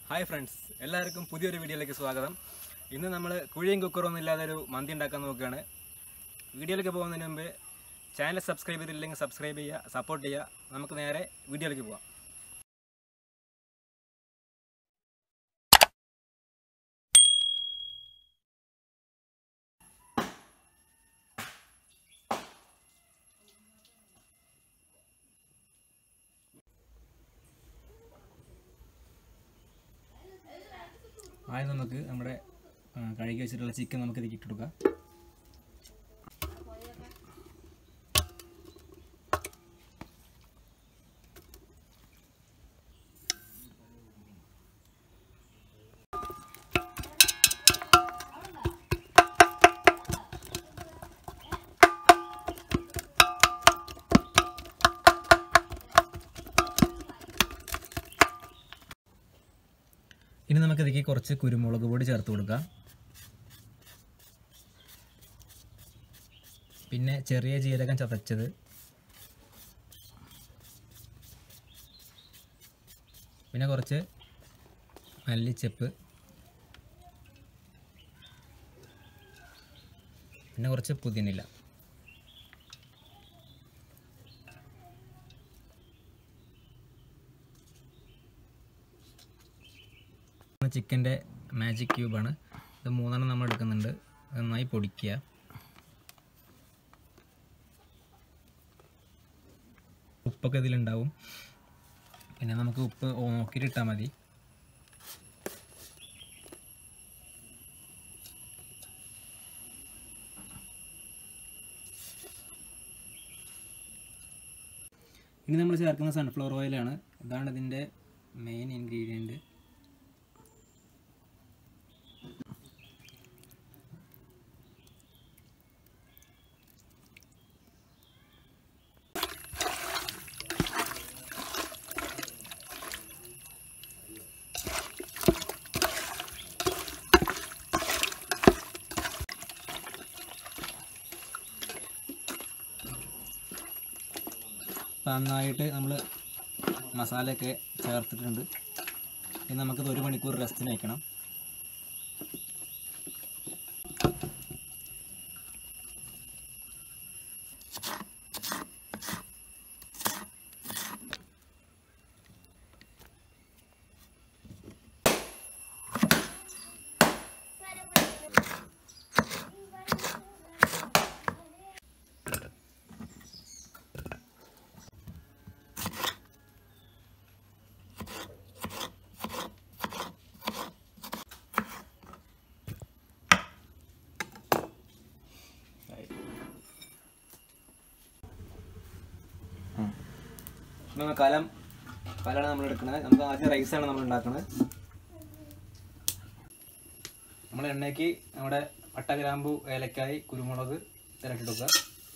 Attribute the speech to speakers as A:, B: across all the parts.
A: hi friends എല്ലാവർക്കും പുതിയൊരു വീഡിയോയിലേക്ക് സ്വാഗതം ഇന്ന് നമ്മൾ കുഴിയും കുക്കറൊന്നും ഇല്ലാതെ ഒരു മന്തി ഉണ്ടാക്കാൻ നോക്കുകയാണ് വീഡിയോയിലേക്ക് പോകുന്നതിന് മുമ്പ് ചാനൽ സബ്സ്ക്രൈബ് ചെയ്തില്ലെങ്കിൽ സബ്സ്ക്രൈബ് ചെയ്യുക സപ്പോർട്ട് ചെയ്യുക നമുക്ക് നേരെ വീഡിയോയിലേക്ക് പോകാം ആദ്യം നമുക്ക് നമ്മുടെ ആ, കഴുകി വെച്ചിട്ടുള്ള ചിക്കൻ നമുക്ക് ഇതിലേക്ക് ഇട്ട് കൊടുക്കാം ഇനി നമുക്ക് ഇതിലേക്ക് കുറച്ച് കുരുമുളക് പൊടി ചേർത്ത് കൊടുക്കാം പിന്നെ ചെറിയ ജീരകം ചതച്ചത് പിന്നെ കുറച്ച് മല്ലിച്ചപ്പ് പിന്നെ കുറച്ച് പുതിനില ചിക്കൻ്റെ മാജിക് ക്യൂബാണ് ഇത് മൂന്നെണ്ണം നമ്മൾ എടുക്കുന്നുണ്ട് അത് നന്നായി പൊടിക്കുക ഉപ്പൊക്കെ ഇതിലുണ്ടാവും പിന്നെ നമുക്ക് ഉപ്പ് നോക്കിയിട്ട് ഇട്ടാൽ മതി ഇനി നമ്മൾ ചേർക്കുന്ന സൺഫ്ലവർ ഓയിലാണ് ഇതാണ് ഇതിൻ്റെ മെയിൻ ഇൻഗ്രീഡിയൻറ്റ് നന്നായിട്ട് നമ്മൾ മസാലയൊക്കെ ചേർത്തിട്ടുണ്ട് ഇനി നമുക്കിത് ഒരു മണിക്കൂർ റെസ്റ്റിന് വയ്ക്കണം നമ്മൾ കലം കലാണ് നമ്മൾ എടുക്കുന്നത് നമുക്ക് ആദ്യം റൈസാണ് നമ്മൾ ഉണ്ടാക്കുന്നത് നമ്മൾ എണ്ണയ്ക്ക് നമ്മുടെ പട്ട ഗ്രാമ്പു ഏലക്കായി കുരുമുളക് തിരട്ടിടുക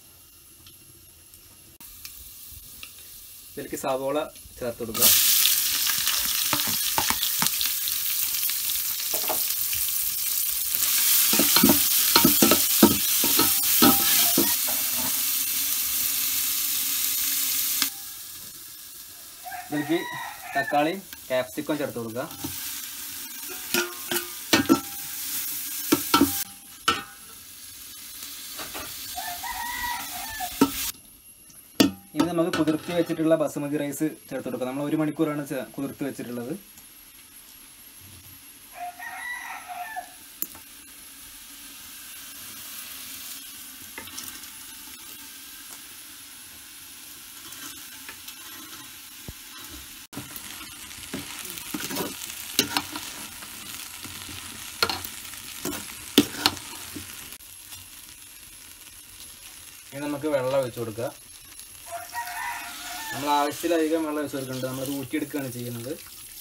A: ഇതിലേക്ക് സവോള ചേർത്ത് കൊടുക്കുക ഇതിലേക്ക് തക്കാളി ക്യാപ്സിക്കം ചേർത്ത് കൊടുക്കുക ഇനി നമുക്ക് കുതിർത്തി വെച്ചിട്ടുള്ള ബസുമതി റൈസ് ചേർത്ത് കൊടുക്കാം നമ്മൾ ഒരു മണിക്കൂറാണ് ചെ- കുതിർത്തി വെച്ചിട്ടുള്ളത് ഇനി നമുക്ക് വെള്ളം ഒഴിച്ചു കൊടുക്കുക നമ്മൾ ആവശ്യത്തിലധികം വെള്ളം ഒഴിച്ചു കൊടുക്കുന്നുണ്ട് നമ്മൾ ഊറ്റിയെടുക്കുകയാണ് ചെയ്യുന്നത്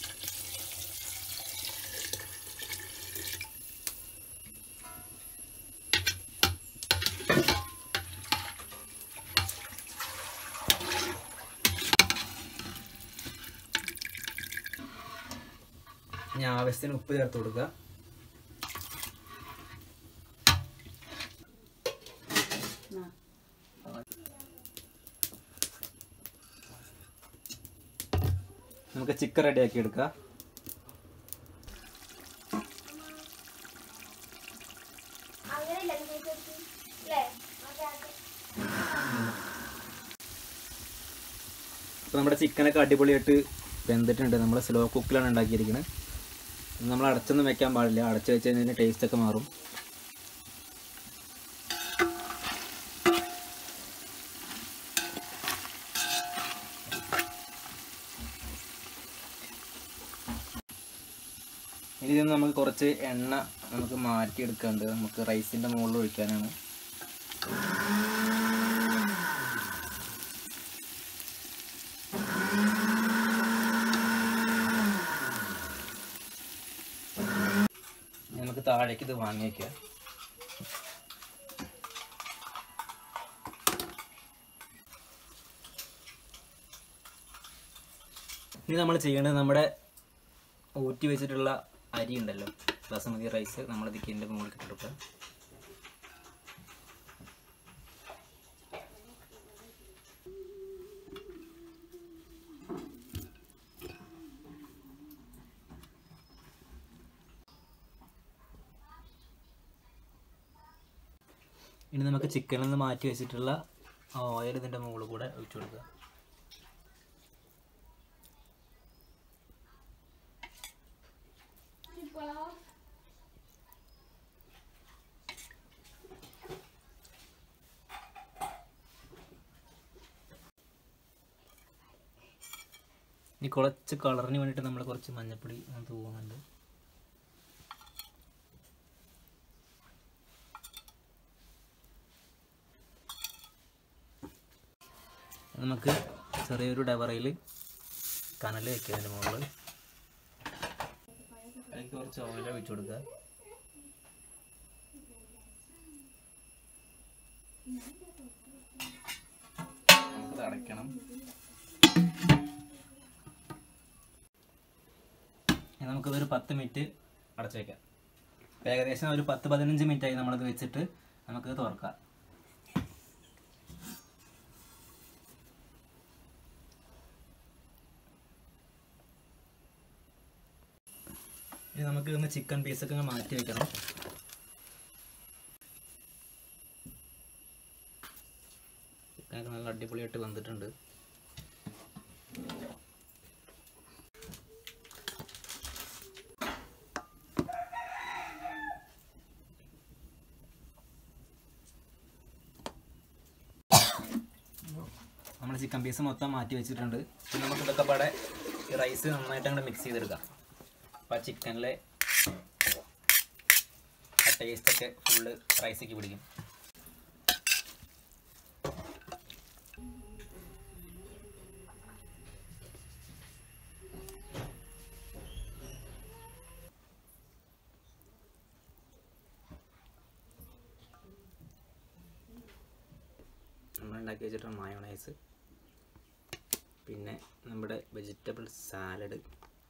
A: ഇനി ആവശ്യത്തിന് ഉപ്പ് ചേർത്ത് കൊടുക്കുക നമുക്ക് ചിക്കൻ റെഡിയാക്കി എടുക്കാം ചിക്കനൊക്കെ അടിപൊളിയായിട്ട് വെന്തിട്ടുണ്ട് നമ്മൾ സ്ലോ കുക്കിലാണ് ഉണ്ടാക്കിയിരിക്കുന്നത് ഇത് നമ്മൾ അടച്ചൊന്നും വെക്കാൻ പാടില്ല അടച്ച് വെച്ച് കഴിഞ്ഞാൽ ടേസ്റ്റൊക്കെ മാറും ഇനി ഇതിൽ നിന്ന് നമുക്ക് കുറച്ച് എണ്ണ നമുക്ക് മാറ്റിയെടുക്കാണ്ട് നമുക്ക് റൈസിൻ്റെ മുകളിൽ ഒഴിക്കാനാണ് ഇനി നമുക്ക് താഴേക്ക് ഇത് വാങ്ങി വയ്ക്കാം ഇനി നമ്മൾ ചെയ്യേണ്ടത് നമ്മുടെ ഊറ്റി വെച്ചിട്ടുള്ള അരി ഉണ്ടല്ലോ ബസുമതി റൈസ് നമ്മൾ ഇതിൻ്റെ മുകളിൽ ഇട്ടെടുക്കുക ഇനി നമുക്ക് ചിക്കനിൽ നിന്ന് മാറ്റി വെച്ചിട്ടുള്ള ഓയിൽ ഇതിൻ്റെ മുകളിൽ കൂടെ ഒഴിച്ചു കൊടുക്കുക ഇനി കുറച്ച് കളറിന് വേണ്ടിയിട്ട് നമ്മൾ കുറച്ച് മഞ്ഞപ്പൊടി തൂവുന്നുണ്ട് നമുക്ക് ചെറിയൊരു ഡവറയിൽ കനൽ വെക്കുക അതിൻ്റെ മുകളിൽ അതിലേക്ക് കുറച്ച് ഓയിൽ ഒഴിച്ചു കൊടുക്കുക നമുക്കത് അടയ്ക്കണം ഇനി നമുക്കിതൊരു പത്ത് മിനിറ്റ് അടച്ചു വയ്ക്കാം ഇപ്പം ഏകദേശം ഒരു പത്ത് പതിനഞ്ച് മിനിറ്റ് ആയി നമ്മളത് വെച്ചിട്ട് നമുക്കിത് തുറക്കാം ഇനി നമുക്ക് ഇന്ന് ചിക്കൻ പീസൊക്കെ അങ്ങ് മാറ്റി വെക്കണം ചിക്കനൊക്കെ നല്ല അടിപൊളിയായിട്ട് വന്നിട്ടുണ്ട് നമ്മൾ ചിക്കൻ പീസ് മൊത്തം മാറ്റി വെച്ചിട്ടുണ്ട് പിന്നെ നമുക്ക് ഇതൊക്കെ പാടെ ഈ റൈസ് നന്നായിട്ട് അങ്ങോട്ട് മിക്സ് ചെയ്തെടുക്കാം അപ്പോൾ ആ ചിക്കനിലെ ആ ടേസ്റ്റൊക്കെ ഫുള്ള് റൈസിക്ക് പിടിക്കും നമ്മൾ ഉണ്ടാക്കി വെച്ചിട്ടുള്ള മയോണൈസ് പിന്നെ നമ്മുടെ വെജിറ്റബിൾ സാലഡ്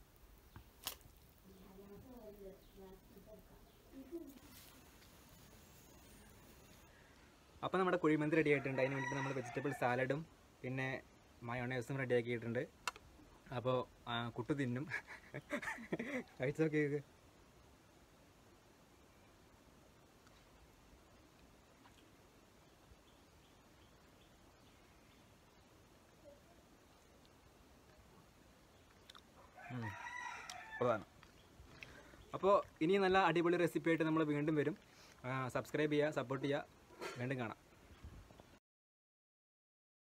A: അപ്പോൾ നമ്മുടെ കുഴിമന്തി റെഡി ആയിട്ടുണ്ട് അതിന് വേണ്ടിയിട്ട് നമ്മൾ വെജിറ്റബിൾ സാലഡും പിന്നെ മയോണൈസും റെഡി ആക്കിയിട്ടുണ്ട് അപ്പോൾ കുട്ടു തിന്നും കഴിച്ചു നോക്കിയത് പ്രധാനം അപ്പോൾ ഇനി നല്ല അടിപൊളി റെസിപ്പി ആയിട്ട് നമ്മൾ വീണ്ടും വരും സബ്സ്ക്രൈബ് ചെയ്യുക സപ്പോർട്ട് ചെയ്യുക വീണ്ടും കാണാം